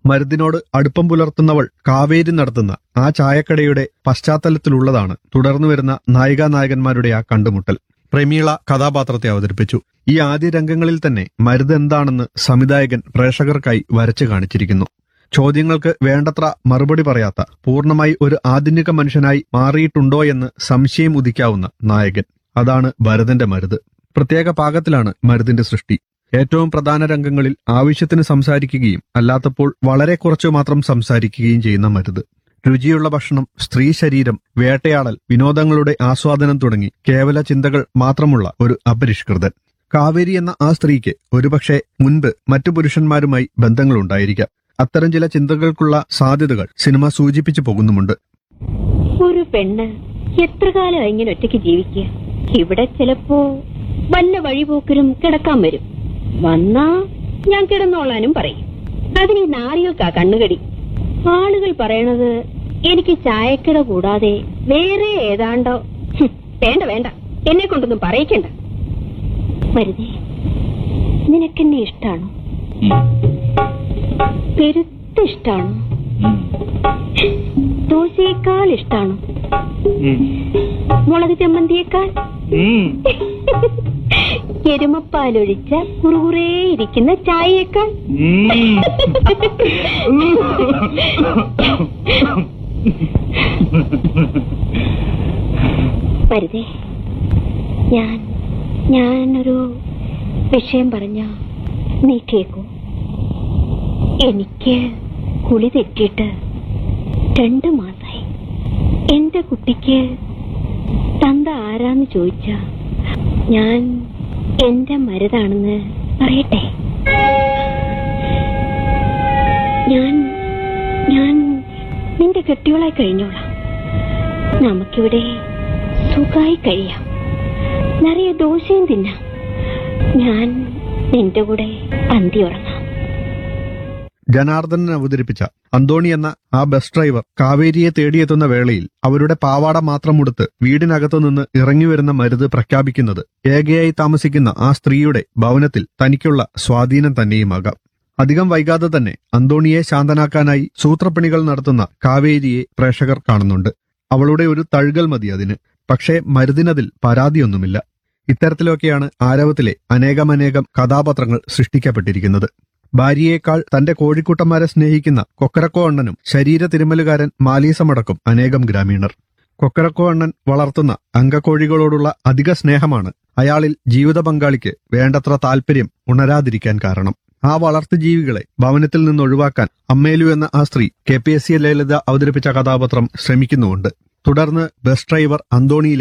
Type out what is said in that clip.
മരുദിനോട് അടുപ്പം പുലർത്തുന്നവൾ കാവേരി നടത്തുന്ന ആ ചായക്കടയുടെ പശ്ചാത്തലത്തിലുള്ളതാണ് തുടർന്നു വരുന്ന നായികാ നായകന്മാരുടെ ആ കണ്ടുമുട്ടൽ പ്രമീള കഥാപാത്രത്തെ അവതരിപ്പിച്ചു ഈ ആദ്യ രംഗങ്ങളിൽ തന്നെ മരുത് എന്താണെന്ന് സംവിധായകൻ പ്രേക്ഷകർക്കായി വരച്ചു കാണിച്ചിരിക്കുന്നു ചോദ്യങ്ങൾക്ക് വേണ്ടത്ര മറുപടി പറയാത്ത പൂർണ്ണമായി ഒരു ആധുനിക മനുഷ്യനായി മാറിയിട്ടുണ്ടോ എന്ന് സംശയം ഉദിക്കാവുന്ന നായകൻ അതാണ് ഭരതന്റെ മരുത് പ്രത്യേക പാകത്തിലാണ് മരുതിന്റെ സൃഷ്ടി ഏറ്റവും പ്രധാന രംഗങ്ങളിൽ ആവശ്യത്തിന് സംസാരിക്കുകയും അല്ലാത്തപ്പോൾ വളരെ കുറച്ചു മാത്രം സംസാരിക്കുകയും ചെയ്യുന്ന മരുത് രുചിയുള്ള ഭക്ഷണം സ്ത്രീ ശരീരം വേട്ടയാടൽ വിനോദങ്ങളുടെ ആസ്വാദനം തുടങ്ങി കേവല ചിന്തകൾ മാത്രമുള്ള ഒരു അപരിഷ്കൃതൻ കാവേരി എന്ന ആ സ്ത്രീക്ക് ഒരുപക്ഷെ മുൻപ് മറ്റു പുരുഷന്മാരുമായി ബന്ധങ്ങളുണ്ടായിരിക്കാം അത്തരം ചില ചിന്തകൾക്കുള്ള സാധ്യതകൾ സിനിമ സൂചിപ്പിച്ചു പോകുന്നുമുണ്ട് ഒരു പെണ്ണ് എത്ര കാലം ഇങ്ങനെ ഒറ്റയ്ക്ക് ജീവിക്കുക ഇവിടെ ചിലപ്പോ വല്ല വഴിപോക്കരും കിടക്കാൻ വരും വന്നാ ഞാൻ കിടന്നോളാനും പറയും അതിന് ഈ നാറികൾക്കാ കണ്ണുകടി ആളുകൾ പറയണത് എനിക്ക് ചായക്കിട കൂടാതെ വേറെ ഏതാണ്ടോ ഹും, വേണ്ട വേണ്ട എന്നെ കൊണ്ടൊന്നും പറയിക്കണ്ട വെറുതെ നിനക്കെന്നെ ഇഷ്ടാണോ പെരുത്ത് ഇഷ്ടാണോ ദോശയേക്കാൾ ഇഷ്ടാണോ മുളക് ചമ്മന്തിയേക്കാൾ എരുമപ്പാലൊഴിച്ച കുറുകുറേ ഇരിക്കുന്ന ചായയേക്കാൾ വരുതേ ഞാൻ ഞാനൊരു വിഷയം പറഞ്ഞ നീ കേക്കൂ എനിക്ക് കുളി തെറ്റിയിട്ട് രണ്ടു മാസായി എന്റെ കുട്ടിക്ക് തന്ത ആരാന്ന് ചോദിച്ച ഞാൻ എന്റെ മരുതാണെന്ന് പറയട്ടെ ഞാൻ ഞാൻ നിന്റെ കെട്ടിയോളായി കഴിഞ്ഞോളാം നമുക്കിവിടെ സുഖമായി കഴിയാം നിറയെ ദോശയും തിന്നാം ഞാൻ നിന്റെ കൂടെ അന്തി ഉറങ്ങാം ജനാർദ്ദനൻ അവതരിപ്പിച്ച അന്തോണി എന്ന ആ ബസ് ഡ്രൈവർ കാവേരിയെ തേടിയെത്തുന്ന വേളയിൽ അവരുടെ പാവാട മാത്രം ഉടുത്ത് വീടിനകത്തു നിന്ന് ഇറങ്ങിവരുന്ന മരുത് പ്രഖ്യാപിക്കുന്നത് ഏകയായി താമസിക്കുന്ന ആ സ്ത്രീയുടെ ഭവനത്തിൽ തനിക്കുള്ള സ്വാധീനം തന്നെയുമാകാം അധികം വൈകാതെ തന്നെ അന്തോണിയെ ശാന്തനാക്കാനായി സൂത്രപ്പണികൾ നടത്തുന്ന കാവേരിയെ പ്രേക്ഷകർ കാണുന്നുണ്ട് അവളുടെ ഒരു തഴുകൽ മതി അതിന് പക്ഷേ മരുതിനതിൽ പരാതിയൊന്നുമില്ല ഇത്തരത്തിലൊക്കെയാണ് ആരവത്തിലെ അനേകമനേകം കഥാപാത്രങ്ങൾ സൃഷ്ടിക്കപ്പെട്ടിരിക്കുന്നത് ഭാര്യയേക്കാൾ തന്റെ കോഴിക്കൂട്ടന്മാരെ സ്നേഹിക്കുന്ന കൊക്കരക്കോ അണ്ണനും ശരീര തിരുമലുകാരൻ മാലീസമടക്കം അനേകം ഗ്രാമീണർ കൊക്കരക്കോ അണ്ണൻ വളർത്തുന്ന അംഗക്കോഴികളോടുള്ള അധിക സ്നേഹമാണ് അയാളിൽ ജീവിത പങ്കാളിക്ക് വേണ്ടത്ര താല്പര്യം ഉണരാതിരിക്കാൻ കാരണം ആ വളർത്തുജീവികളെ ഭവനത്തിൽ നിന്ന് ഒഴിവാക്കാൻ അമ്മേലു എന്ന ആ സ്ത്രീ K P S C Lalitha അവതരിപ്പിച്ച കഥാപാത്രം ശ്രമിക്കുന്നുമുണ്ട് തുടർന്ന് ബസ് ഡ്രൈവർ അന്തോണിയിലെ